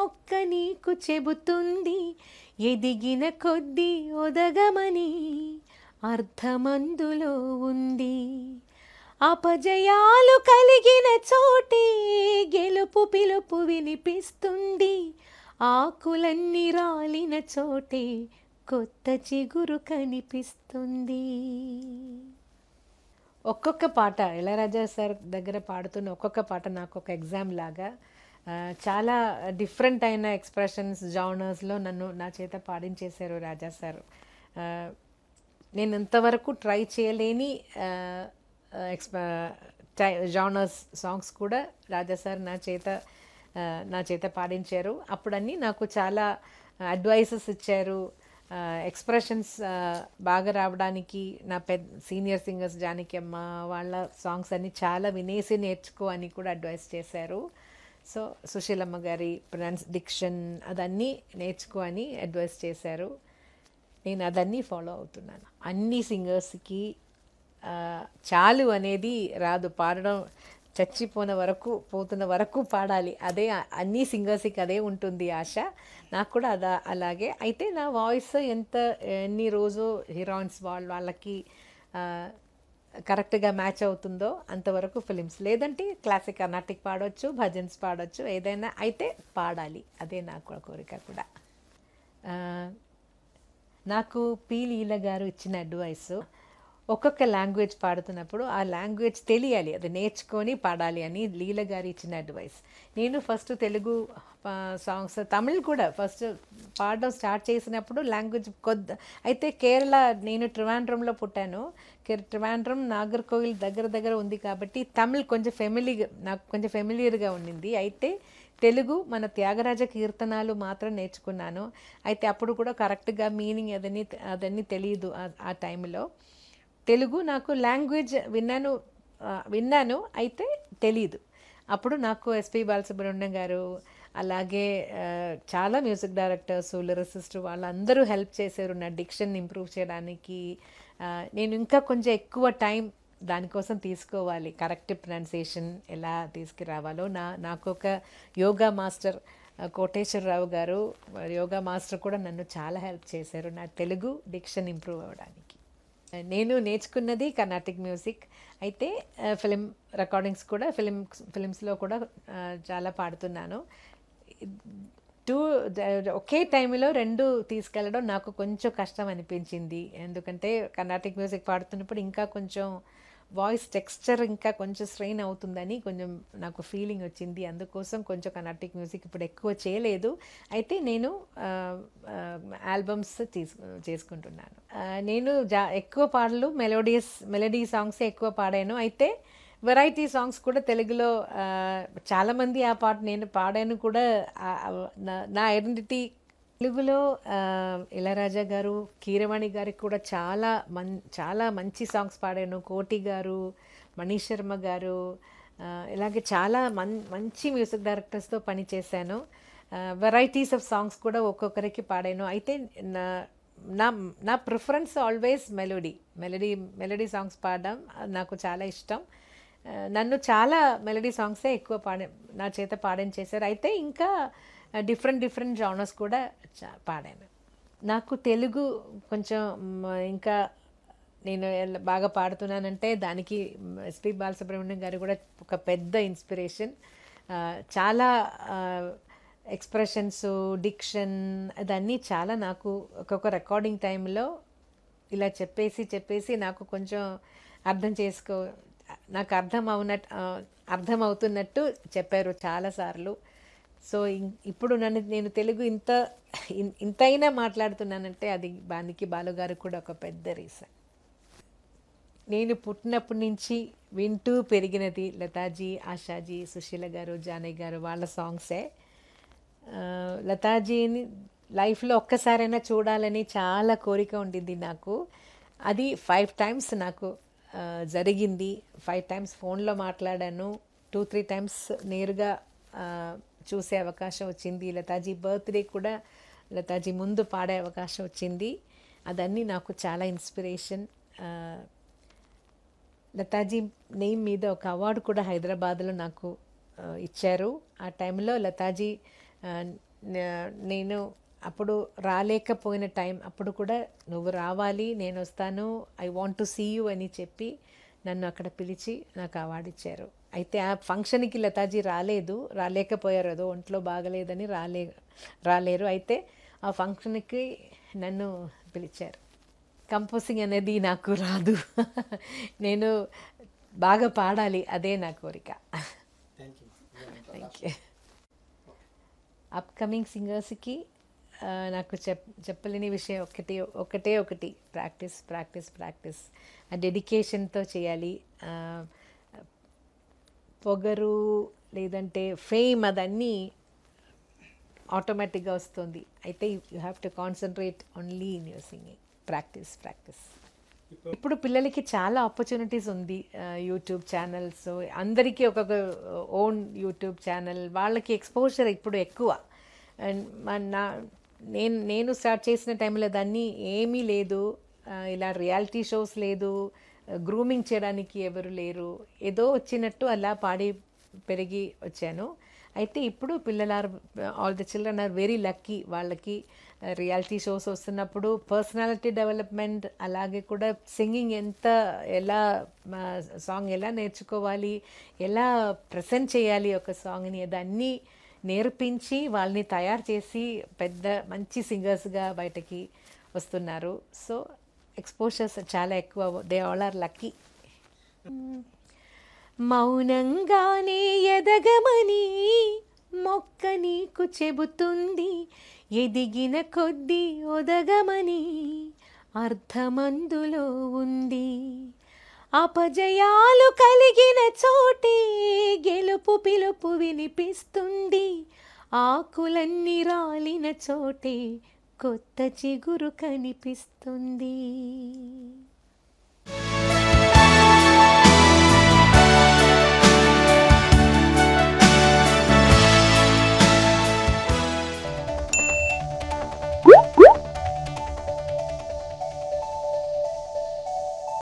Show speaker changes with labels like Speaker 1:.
Speaker 1: మొక్క నీకు చెబుతుంది ఎదిగిన కొద్దీ ఒదగమని అర్థమందులో ఉంది అపజయాలు కలిగిన చోటే గెలుపు పిలుపు వినిపిస్తుంది ఆకులన్నీ రాలిన చోటే కొత్త చిగురు కనిపిస్తుంది ఒక్కొక్క పాట ఇళయరాజా సార్ దగ్గర పాడుతున్న ఒక్కొక్క పాట నాకు ఒక ఎగ్జామ్ లాగా ఆ, చాలా డిఫరెంట్ అయిన ఎక్స్ప్రెషన్స్ జానర్స్లో నన్ను నా చేత పాడించేశారు రాజా సార్ ఆ, నేను ఇంతవరకు ట్రై చేయలేని ఎక్స్ప జానర్స్ సాంగ్స్ కూడా రాజా సార్ నా చేత ఆ, నా చేత పాడించారు అప్పుడన్నీ నాకు చాలా అడ్వైసెస్ ఇచ్చారు ఎక్స్ప్రెషన్స్ బాగా రావడానికి నా పెద్ద సీనియర్ సింగర్స్ జానకి అమ్మ వాళ్ళ సాంగ్స్ అన్ని చాలా వినేసి నేర్చుకో అని కూడా అడ్వైస్ చేశారు సో సుశీలమ్మ గారి ప్రొనౌన్స్ డిక్షన్ అదన్నీ నేర్చుకో అని అడ్వైస్ చేశారు నేను అదన్నీ ఫాలో అవుతున్నాను అన్ని సింగర్స్కి చాలు అనేది రాదు పాడడం చచ్చిపోయిన వరకు పోతున్న వరకు పాడాలి అదే అన్ని సింగర్స్కి అదే ఉంటుంది ఆశ నాకు కూడా అదా అలాగే అయితే నా వాయిస్ ఎంత ఎన్ని రోజు హీరోయిన్స్ వాళ్ళ వాళ్ళకి ఆ, కరెక్ట్గా మ్యాచ్ అవుతుందో అంతవరకు ఫిలిమ్స్ లేదంటే క్లాసిక్ కర్ణాటిక్ పాడవచ్చు భజన్స్ పాడవచ్చు ఏదైనా అయితే పాడాలి అదే నాకు కోరిక కూడా ఆ, నాకు పి లీల గారు ఇచ్చిన అడ్వైస్ ఒక్కొక్క లాంగ్వేజ్ పాడుతున్నప్పుడు ఆ లాంగ్వేజ్ తెలియాలి అది నేర్చుకొని పాడాలి అని లీల గారు ఇచ్చిన అడ్వైస్ నేను ఫస్ట్ తెలుగు సాంగ్స్ తమిళ్ కూడా ఫస్ట్ పాడడం స్టార్ట్ చేసినప్పుడు లాంగ్వేజ్ కొద్ది అయితే కేరళ నేను ట్రివాండ్రంలో పుట్టాను కే- ట్రివాండ్రం నాగర్కోవిల్ దగ్గర దగ్గర ఉంది కాబట్టి తమిళ్ కొంచెం ఫెమిలీగా నాకు కొంచెం ఫెమిలియర్గా ఉండింది అయితే తెలుగు మన త్యాగరాజ కీర్తనాలు మాత్రం నేర్చుకున్నాను అయితే అప్పుడు కూడా కరెక్ట్గా మీనింగ్ అదని అదన్నీ తెలియదు ఆ- ఆ టైంలో తెలుగు నాకు లాంగ్వేజ్ విన్నాను ఆ, విన్నాను అయితే తెలీదు అప్పుడు నాకు ఎస్పి బాలసుబ్రహ్మణ్యం గారు అలాగే ఆ, చాలా మ్యూజిక్ డైరెక్టర్స్ లిరిసిస్ట్ వాళ్ళందరూ హెల్ప్ చేశారు నా డిక్షన్ ఇంప్రూవ్ చేయడానికి ఆ, నేను ఇంకా కొంచెం ఎక్కువ టైం దానికోసం తీసుకోవాలి కరెక్ట్ ప్రొనౌన్సియేషన్ ఎలా తీసుకురావాలో నా నాకు ఒక యోగా మాస్టర్ ఆ, కోటేశ్వరరావు గారు యోగా మాస్టర్ కూడా నన్ను చాలా హెల్ప్ చేశారు నా తెలుగు డిక్షన్ ఇంప్రూవ్ అవ్వడానికి నేను నేర్చుకున్నది కర్ణాటిక్ మ్యూజిక్ అయితే ఫిలిం రికార్డింగ్స్ కూడా ఫిలిం ఫిలిమ్స్లో కూడా ఆ, చాలా పాడుతున్నాను టూ ఒకే టైంలో రెండు తీసుకెళ్ళడం నాకు కొంచెం కష్టం అనిపించింది ఎందుకంటే కర్ణాటిక్ మ్యూజిక్ పాడుతున్నప్పుడు ఇంకా కొంచెం వాయిస్ టెక్స్చర్ ఇంకా కొంచెం స్ట్రెయిన్ అవుతుందని కొంచెం నాకు ఫీలింగ్ వచ్చింది అందుకోసం కొంచెం కర్ణాటిక్ మ్యూజిక్ ఇప్పుడు ఎక్కువ చేయలేదు అయితే నేను ఆల్బమ్స్ తీసు చేసుకుంటున్నాను ఆ, నేను జా ఎక్కువ పాటలు మెలోడియస్ మెలోడీ సాంగ్స్ ఎక్కువ పాడాను అయితే వెరైటీ సాంగ్స్ కూడా తెలుగులో ఆ, చాలామంది ఆ పాట నేను పాడాను కూడా ఆ, ఆ, నా- నా ఐడెంటిటీ తెలుగులో ఆ, ఇళయరాజా గారు కీరవాణి గారికి కూడా చాలా మన్ చాలా మంచి సాంగ్స్ పాడాను కోటి గారు మనీష్ శర్మ గారు ఆ, ఇలాగే చాలా మన్ మంచి మ్యూజిక్ డైరెక్టర్స్తో పనిచేశాను వెరైటీస్ ఆఫ్ సాంగ్స్ కూడా ఒక్కొక్కరికి పాడాను అయితే నా నా నా preference always melody melody melody songs పాడడం నాకు చాలా ఇష్టం ఆ, నన్ను చాలా మెలోడీ సాంగ్సే ఎక్కువ పాడే నా చేత పాడించేశారు అయితే ఇంకా డిఫరెంట్ డిఫరెంట్ జానర్స్ కూడా చా- పాడాను నాకు తెలుగు కొంచెం మ్, ఇంకా నేను ఎల్- బాగా పాడుతున్నానంటే దానికి ఎస్పి బాలసుబ్రహ్మణ్యం గారు కూడా ఒక పెద్ద ఇన్స్పిరేషన్ ఆ, చాలా ఎక్స్ప్రెషన్స్ డిక్షన్ అదన్నీ చాలా నాకు ఒక్కొక్క రికార్డింగ్ టైంలో ఇలా చెప్పేసి చెప్పేసి నాకు కొంచెం అర్థం చేసుకో నాకు అర్థం అవునట్టు అర్థం అవుతున్నట్టు చెప్పారు చాలాసార్లు సో ఇం- ఇప్పుడు నన్ను నేను తెలుగు ఇంత ఇన్- ఇంతైనా మాట్లాడుతున్నానంటే అది దానికి బాలుగారు కూడా ఒక పెద్ద రీజన్ నేను పుట్టినప్పటి నుంచి వింటూ పెరిగినది లతాజీ ఆశాజీ సుశీల గారు జానయ్య గారు వాళ్ళ సాంగ్సే ఆ, లతాజీని లైఫ్లో ఒక్కసారైనా చూడాలని చాలా కోరిక ఉండింది నాకు అది ఫైవ్ టైమ్స్ నాకు ఆ, జరిగింది ఫైవ్ టైమ్స్ ఫోన్లో మాట్లాడాను టూ త్రీ టైమ్స్ నేరుగా ఆ, చూసే అవకాశం వచ్చింది లతాజీ బర్త్డే కూడా లతాజీ ముందు పాడే అవకాశం వచ్చింది అదన్నీ నాకు చాలా ఇన్స్పిరేషన్ లతాజీ నేమ్ మీద ఒక అవార్డు కూడా హైదరాబాద్లో నాకు ఆ, ఇచ్చారు ఆ టైంలో లతాజీ ఆ, నే- నేను అప్పుడు రాలేకపోయిన టైం అప్పుడు కూడా నువ్వు రావాలి నేను వస్తాను I want to see you అని చెప్పి నన్ను అక్కడ పిలిచి నాకు అవార్డు ఇచ్చారు అయితే ఆ ఫంక్షన్కి లతాజీ రాలేదు రాలేకపోయారు ఏదో ఒంట్లో బాగలేదని రాలే రాలేరు అయితే ఆ ఫంక్షన్కి నన్ను పిలిచారు కంపోజింగ్ అనేది నాకు రాదు నేను బాగా పాడాలి అదే నా కోరిక
Speaker 2: thank you
Speaker 1: thank you upcoming సింగర్స్కి నాకు చెప్ చెప్పలేని విషయం ఒకటి ఒకటే ఒకటి ప్రాక్టీస్ ప్రాక్టీస్ ప్రాక్టీస్ ఆ డెడికేషన్తో చేయాలి ఆ, పొగరు లేదంటే ఫేమ్ అదన్నీ ఆటోమేటిక్గా వస్తుంది అయితే you have to concentrate only in your singing practice practice ఇప్పుడు పిల్లలకి చాలా ఆపర్చునిటీస్ ఉంది యూట్యూబ్ ఛానల్స్ అందరికీ ఒక్కొక్క ఓన్ యూట్యూబ్ ఛానల్ వాళ్ళకి ఎక్స్పోజర్ ఇప్పుడు ఎక్కువ అండ్ నా నేను నేను స్టార్ట్ చేసిన టైంలో దాన్ని ఏమీ లేదు ఆ, ఇలా రియాలిటీ షోస్ లేదు గ్రూమింగ్ చేయడానికి ఎవరు లేరు ఏదో వచ్చినట్టు అలా పాడి పెరిగి వచ్చాను అయితే ఇప్పుడు పిల్లలు are all the children are very lucky వాళ్ళకి రియాలిటీ షోస్ వస్తున్నప్పుడు పర్సనాలిటీ డెవలప్మెంట్ అలాగే కూడా సింగింగ్ ఎంత ఎలా సాంగ్ ఎలా నేర్చుకోవాలి ఎలా ప్రజెంట్ చేయాలి ఒక సాంగ్ని అదన్నీ నేర్పించి వాళ్ళని తయారు చేసి పెద్ద మంచి సింగర్స్గా బయటకి వస్తున్నారు సో ఎక్స్పోజర్స్ చాలా ఎక్కువ దే ఆల్ ఆర్ లక్కీ మౌనంగానే ఎదగమని మొక్క నీకు చెబుతుంది ఎదిగిన కొద్దీ ఒదగమని అర్థమందులో ఉంది అపజయాలు కలిగిన చోటే గెలుపు పిలుపు వినిపిస్తుంది ఆకులన్నీ రాలిన చోటే కొత్త చిగురు కనిపిస్తుంది